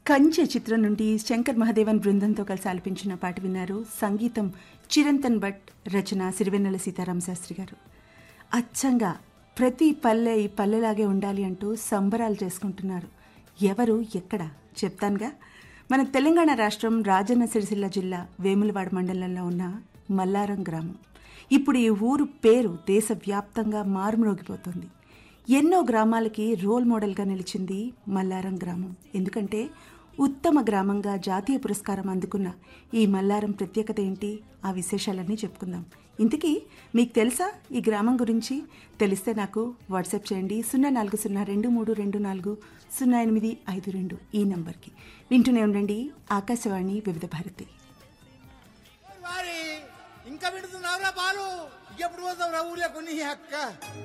కంచె చిత్రం నుండి శంకర్ మహాదేవన్ బృందంతో కలిసి ఆలపించిన పాట విన్నారు సంగీతం చిరంతన్ భట్ రచన సిరివెన్నెల సీతారామ శాస్త్రి గారు అచ్చంగా ప్రతి పల్లె ఈ పల్లెలాగే ఉండాలి అంటూ సంబరాలు చేసుకుంటున్నారు ఎవరు ఎక్కడ చెప్తానుగా మన తెలంగాణ రాష్ట్రం రాజన్న సిరిసిల్ల జిల్లా వేములవాడ మండలంలో ఉన్న మల్లారం గ్రామం ఇప్పుడు ఈ ఊరు పేరు దేశవ్యాప్తంగా మారుమ్రోగిపోతుంది ఎన్నో గ్రామాలకి రోల్ మోడల్గా నిలిచింది మల్లారం గ్రామం ఎందుకంటే ఉత్తమ గ్రామంగా జాతీయ పురస్కారం అందుకున్న ఈ మల్లారం ప్రత్యేకత ఏంటి ఆ విశేషాలన్నీ చెప్పుకుందాం ఇంతకీ మీకు తెలుసా ఈ గ్రామం గురించి తెలిస్తే నాకు వాట్సాప్ చేయండి సున్నా నాలుగు సున్నా రెండు మూడు రెండు నాలుగు సున్నా ఎనిమిది ఐదు రెండు ఈ నంబర్కి వింటూనే ఉండండి ఆకాశవాణి వివిధ భారతి వారి ఇంకా విడుతున్నావురా పాలు ఎప్పుడు పోతావు రా ఊర్లో కొన్ని అక్క